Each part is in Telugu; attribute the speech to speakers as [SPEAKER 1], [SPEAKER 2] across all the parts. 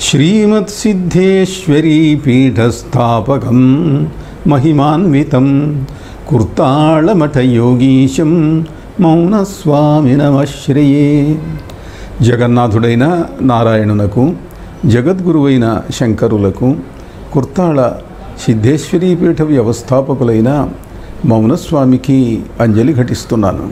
[SPEAKER 1] శ్రీమత్సిద్ధేశ్వరీపీఠస్థాపకం మహిమాన్వితం కుర్తాళమఠయోగీశం మౌనస్వామినమశ్రయే జగన్నాథుడైన నారాయణునకు జగద్గురువైన శంకరులకు కుర్తాళ సిద్ధేశ్వరీపీఠ వ్యవస్థాపకులైన మౌనస్వామికి అంజలి ఘటిస్తున్నాను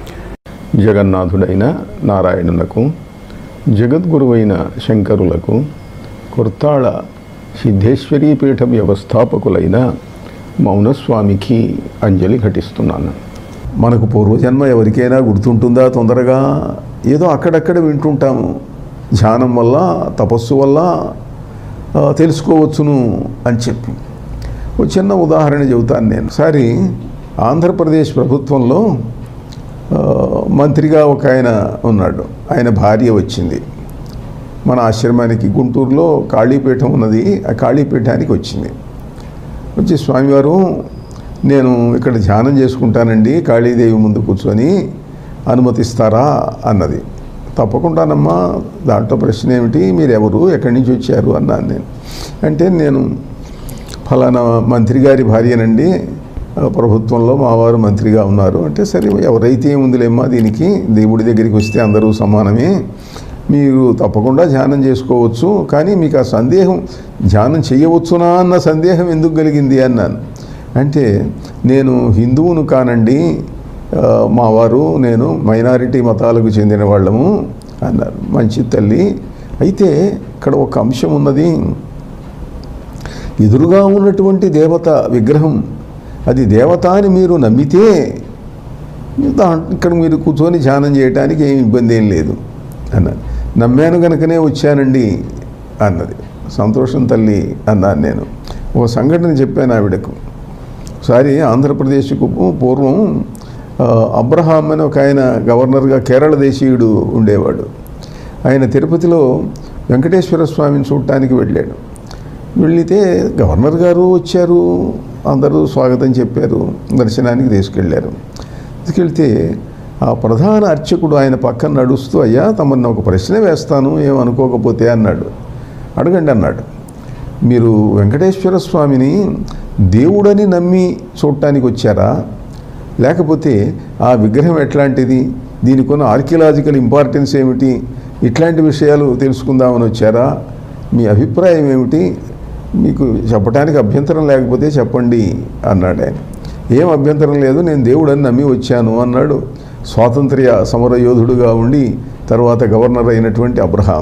[SPEAKER 1] జగన్నాథుడైన నారాయణునకు జగద్గురువైన శంకరులకు కుర్తాళ సిద్ధేశ్వరీపీఠ వ్యవస్థాపకులైన మౌనస్వామికి అంజలి ఘటిస్తున్నాను మనకు పూర్వజన్మ ఎవరికైనా గుర్తుంటుందా తొందరగా ఏదో అక్కడక్కడ వింటుంటాము ధ్యానం వల్ల తపస్సు వల్ల ఆ, తెలుసుకోవచ్చును అని చెప్పి ఒక చిన్న ఉదాహరణ చెబుతాను నేను ఒకసారి ఆంధ్రప్రదేశ్ ప్రభుత్వంలో ఆ, మంత్రిగా ఒక ఆయన ఉన్నాడు ఆయన భార్య వచ్చింది మన ఆశ్రమానికి గుంటూరులో కాళీపీఠం ఉన్నది ఆ కాళీపీఠానికి వచ్చింది వచ్చి స్వామివారు నేను ఇక్కడ ధ్యానం చేసుకుంటానండి కాళీదేవి ముందు కూర్చొని అనుమతిస్తారా అన్నది తప్పకుండానమ్మా దాంట్లో ప్రశ్న ఏమిటి మీరు ఎవరు ఎక్కడి నుంచి వచ్చారు అన్నాను నేను అంటే నేను ఫలానా మంత్రి గారి భార్యనండి ఆ, ప్రభుత్వంలో మావారు మంత్రిగా ఉన్నారు అంటే సరే ఎవరైతే ఏముందిలేమ్మా దీనికి దేవుడి దగ్గరికి వస్తే అందరూ సమానమే మీరు తప్పకుండా ధ్యానం చేసుకోవచ్చు కానీ మీకు ఆ సందేహం ధ్యానం చేయవచ్చునా అన్న సందేహం ఎందుకు కలిగింది అన్నాను అంటే నేను హిందువును కానండి ఆ, మా వారు నేను మైనారిటీ మతాలకు చెందిన వాళ్ళము అన్నారు మంచి తల్లి అయితే ఇక్కడ ఒక అంశం ఉన్నది ఎదురుగా ఉన్నటువంటి దేవత విగ్రహం అది దేవత అని మీరు నమ్మితే దా ఇక్కడ మీరు కూర్చొని ధ్యానం చేయడానికి ఏమి ఇబ్బంది ఏం లేదు అన్నది నమ్మాను కనుకనే వచ్చానండి అన్నది సంతోషం తల్లి అన్నాను నేను ఒక సంఘటన చెప్పాను ఆవిడకు ఒకసారి ఆంధ్రప్రదేశ్కు పూర్వం ఆ, అబ్రహాం అని ఒక ఆయన గవర్నర్గా కేరళ దేశీయుడు ఉండేవాడు ఆయన తిరుపతిలో వెంకటేశ్వర స్వామిని చూడటానికి వెళ్ళాడు వెళితే గవర్నర్ గారు వచ్చారు అందరూ స్వాగతం చెప్పారు దర్శనానికి తీసుకెళ్ళారు తీసుకెళ్తే ఆ ప్రధాన అర్చకుడు ఆయన పక్కన నడుస్తూ అయ్యా తమని ఒక ప్రశ్న వేస్తాను ఏమనుకోకపోతే అన్నాడు అడగండి అన్నాడు మీరు వెంకటేశ్వర స్వామిని దేవుడని నమ్మి చూడటానికి వచ్చారా లేకపోతే ఆ విగ్రహం ఎట్లాంటిది దీనికి ఉన్న ఆర్కియలాజికల్ ఇంపార్టెన్స్ ఏమిటి ఇట్లాంటి విషయాలు తెలుసుకుందామని వచ్చారా మీ అభిప్రాయం ఏమిటి మీకు చెప్పడానికి అభ్యంతరం లేకపోతే చెప్పండి అన్నాడు ఆయన ఏం అభ్యంతరం లేదు నేను దేవుడని నమ్మి వచ్చాను అన్నాడు స్వాతంత్ర్య సమర యోధుడుగా ఉండి తర్వాత గవర్నర్ అయినటువంటి అబ్రహాం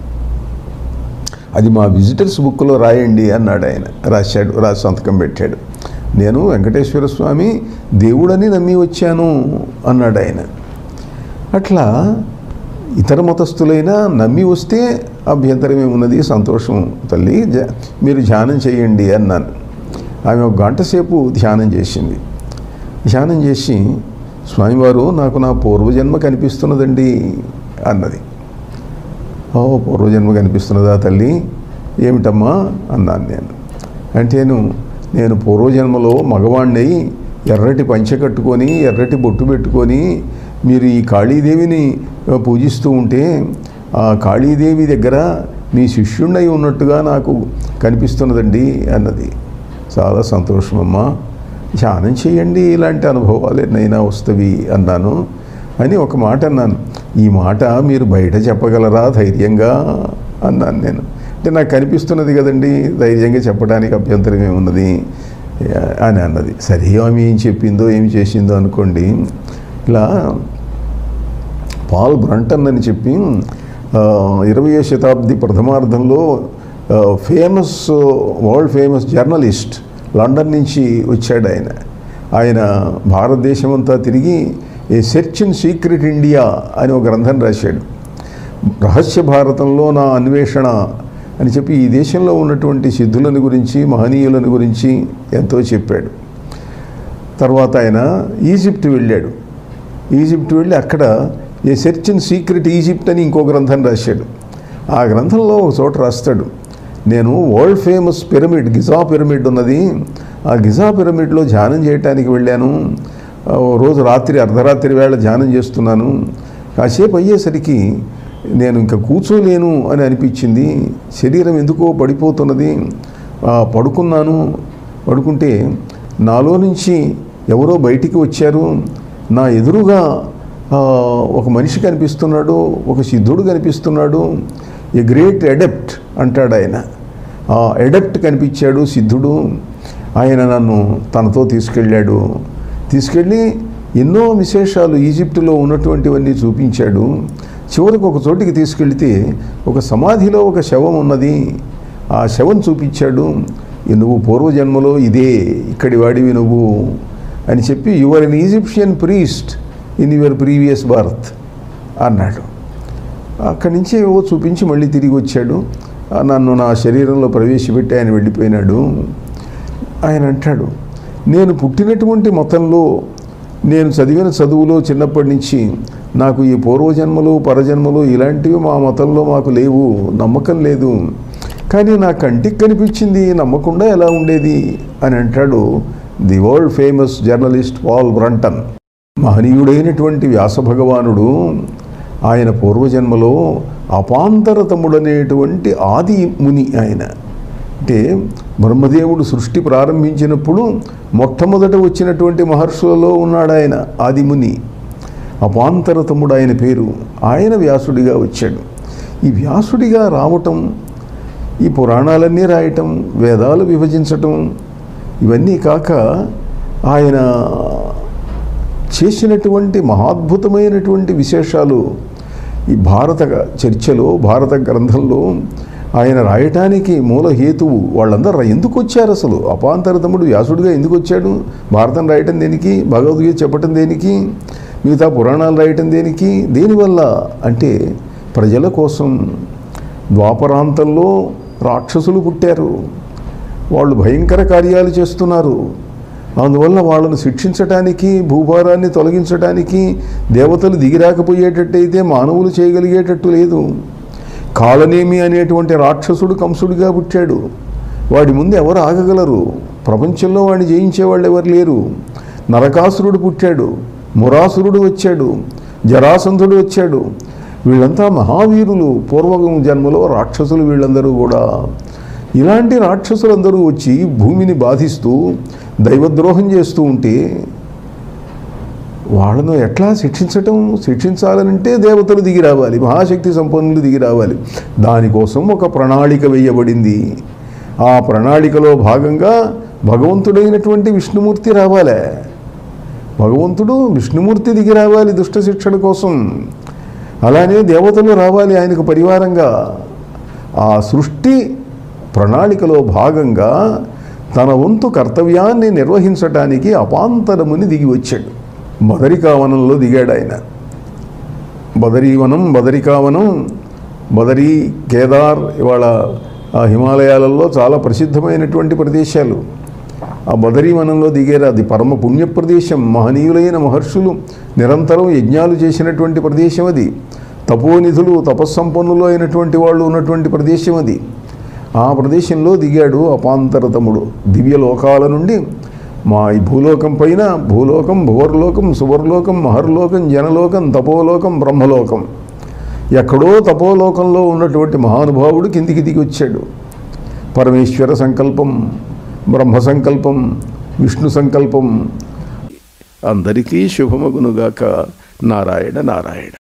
[SPEAKER 1] అది మా విజిటర్స్ బుక్లో రాయండి అన్నాడు ఆయన రాశాడు రాసి సంతకం పెట్టాడు నేను వెంకటేశ్వర స్వామి దేవుడని నమ్మి వచ్చాను అన్నాడు ఆయన అట్లా ఇతర మతస్థులైనా నమ్మి వస్తే అభ్యంతరం ఏమున్నది సంతోషం తల్లి జ- మీరు ధ్యానం చేయండి అన్నాను ఆమె ఒక గంట సేపు ధ్యానం చేసింది ధ్యానం చేసి స్వామివారు నాకు నా పూర్వజన్మ కనిపిస్తున్నదండి అన్నది ఓ పూర్వజన్మ కనిపిస్తున్నదా తల్లి ఏమిటమ్మా అన్నాను నేను అంటేను నేను పూర్వజన్మలో మగవాణ్ణి ఎర్రటి పంచె కట్టుకొని ఎర్రటి బొట్టు పెట్టుకొని మీరు ఈ కాళీదేవిని ఆ, పూజిస్తూ ఉంటే ఆ కాళీదేవి దగ్గర మీ శిష్యుణ్ణి ఉన్నట్టుగా నాకు కనిపిస్తున్నదండి అన్నది చాలా సంతోషమమ్మా ధ్యానం చేయండి ఇలాంటి అనుభవాలు ఎన్నైనా వస్తవి అన్నాను అని ఒక మాట అన్నాను ఈ మాట మీరు బయట చెప్పగలరా ధైర్యంగా అన్నాను నేను అంటే నాకు కనిపిస్తున్నది కదండి ధైర్యంగా చెప్పడానికి అభ్యంతరం ఏమున్నది అని అన్నది సరే ఆమె ఏం చెప్పిందో ఏం చేసిందో అనుకోండి ఇలా పాల్ బ్రంటన్ అని చెప్పి ఇరవయో శతాబ్ది ప్రథమార్థంలో famous world famous journalist London నుంచి వచ్చాడు ఆయన ఆయన భారతదేశం అంతా తిరిగి a search in secret India అని ఒక గ్రంథం రాశాడు రహస్య భారతంలో నా అన్వేషణ అని చెప్పి ఈ దేశంలో ఉన్నటువంటి సిద్ధులని గురించి మహనీయులని గురించి ఎంతో చెప్పాడు తర్వాత ఆయన ఈజిప్ట్ వెళ్ళాడు ఈజిప్ట్ వెళ్ళి అక్కడ a search in secret Egypt అని ఇంకో గ్రంథం రాశాడు ఆ గ్రంథంలో ఒక చోట రాస్తాడు నేను world famous pyramid Giza pyramid ఉన్నది ఆ గిజా పిరమిడ్లో ధ్యానం చేయటానికి వెళ్ళాను ఆ, ఓ రోజు రాత్రి అర్ధరాత్రి వేళ ధ్యానం చేస్తున్నాను కాసేపు అయ్యేసరికి నేను ఇంకా కూర్చోలేను అని అనిపించింది శరీరం ఎందుకో పడిపోతున్నది ఆ, పడుకున్నాను పడుకుంటే నాలో నుంచి ఎవరో బయటికి వచ్చారు నా ఎదురుగా ఆ, ఒక మనిషి కనిపిస్తున్నాడు ఒక సిద్ధుడు కనిపిస్తున్నాడు ఏ గ్రేట్ ఎడెప్ట్ అంటాడు ఆయన ఆ ఎడెప్ట్ కనిపించాడు సిద్ధుడు ఆయన నన్ను తనతో తీసుకెళ్ళాడు తీసుకెళ్ళి ఎన్నో విశేషాలు ఈజిప్టులో ఉన్నటువంటివన్నీ చూపించాడు చివరికి ఒక చోటికి తీసుకెళ్తే ఒక సమాధిలో ఒక శవం ఉన్నది ఆ శవం చూపించాడు "ఈ నువ్వు పూర్వజన్మలో ఇదే ఇక్కడి వాడివి నువ్వు అని చెప్పి you're an Egyptian priest in your previous birth అన్నాడు అక్కడి నుంచి ఏవో చూపించి మళ్ళీ తిరిగి వచ్చాడు ఆ, నన్ను నా శరీరంలో ప్రవేశపెట్టి ఆయన వెళ్ళిపోయినాడు ఆయన అంటాడు నేను పుట్టినటువంటి మతంలో నేను చదివిన చదువులో చిన్నప్పటి నుంచి నాకు ఈ పూర్వజన్మలు పరజన్మలు ఇలాంటివి మా మతంలో మాకు లేవు నమ్మకం లేదు కానీ నా కంటికి కనిపించింది నమ్మకుండా ఎలా ఉండేది అని అంటాడు the world famous journalist Paul Brunton మహనీయుడైనటువంటి వ్యాస భగవానుడు ఆయన పూర్వజన్మలో అపాంతరతముడనేటువంటి ఆది ముని ఆయన అంటే బ్రహ్మదేవుడు సృష్టి ప్రారంభించినప్పుడు మొట్టమొదట వచ్చినటువంటి మహర్షులలో ఉన్నాడు ఆయన ఆదిముని అపాంతరతముడు ఆయన పేరు ఆయన వ్యాసుడిగా వచ్చాడు ఈ వ్యాసుడిగా రావటం ఈ పురాణాలన్నీ రాయటం వేదాలు విభజించటం ఇవన్నీ కాక ఆయన చేసినటువంటి మహాద్భుతమైనటువంటి విశేషాలు ఈ భారత చర్చలో భారత గ్రంథంలో ఆయన రాయటానికి మూల హేతువు వాళ్ళందరూ రా- ఎందుకు వచ్చారు అసలు అపాంతర తమ్ముడు వ్యాసుడిగా ఎందుకు వచ్చాడు భారతం రాయటం దేనికి భగవద్గీత చెప్పటం దేనికి మిగతా పురాణాలు రాయటం దేనికి దేనివల్ల అంటే ప్రజల కోసం ద్వాపరాంతంలో రాక్షసులు పుట్టారు వాళ్ళు భయంకర కార్యాలు చేస్తున్నారు అందువల్ల వాళ్ళను శిక్షించటానికి భూభారాన్ని తొలగించటానికి దేవతలు దిగిరాకపోయేటట్టయితే మానవులు చేయగలిగేటట్టు లేదు కాలనేమి అనేటువంటి రాక్షసుడు కంసుడిగా పుట్టాడు వాడి ముందు ఎవరు ఆగగలరు ప్రపంచంలో వాడిని జయించేవాళ్ళు ఎవరు లేరు నరకాసురుడు పుట్టాడు మురాసురుడు వచ్చాడు జరాసంధుడు వచ్చాడు వీళ్ళంతా మహావీరులు పూర్వ జన్మలో రాక్షసులు వీళ్ళందరూ కూడా ఇలాంటి రాక్షసులందరూ వచ్చి భూమిని బాధిస్తూ దైవద్రోహం చేస్తూ ఉంటే వాళ్ళను ఎట్లా శిక్షించటం శిక్షించాలనంటే దేవతలు దిగి రావాలి మహాశక్తి సంపన్నులు దిగి రావాలి దానికోసం ఒక ప్రణాళిక వేయబడింది ఆ ప్రణాళికలో భాగంగా భగవంతుడైనటువంటి విష్ణుమూర్తి రావాలే భగవంతుడు విష్ణుమూర్తి దిగి రావాలి దుష్ట శిక్షణ కోసం అలానే దేవతలు రావాలి ఆయనకు పరివారంగా ఆ సృష్టి ప్రణాళికలో భాగంగా తన వంతు కర్తవ్యాన్ని నిర్వహించటానికి అపాంతరముని దిగి వచ్చాడు బదరికావనంలో దిగాడు ఆయన బదరీవనం బదరికావనం బదరీ కేదార్ ఇవాళ ఆ హిమాలయాలలో చాలా ప్రసిద్ధమైనటువంటి ప్రదేశాలు ఆ బదరీవనంలో దిగారు అది పరమ పుణ్య ప్రదేశం మహనీయులైన మహర్షులు నిరంతరం యజ్ఞాలు చేసినటువంటి ప్రదేశం అది తపోనిధులు తపస్సంపన్నులు అయినటువంటి వాళ్ళు ఉన్నటువంటి ప్రదేశం అది ఆ ప్రదేశంలో దిగాడు అపాంతరతముడు దివ్య లోకాల నుండి మా ఈ భూలోకం పైన భూలోకం భువర్లోకం సువర్లోకం మహర్లోకం జనలోకం తపోలోకం బ్రహ్మలోకం ఎక్కడో తపోలోకంలో ఉన్నటువంటి మహానుభావుడు కిందికి దిగి వచ్చాడు పరమేశ్వర సంకల్పం బ్రహ్మ సంకల్పం విష్ణు సంకల్పం అందరికీ శుభమగునుగాక నారాయణ నారాయణ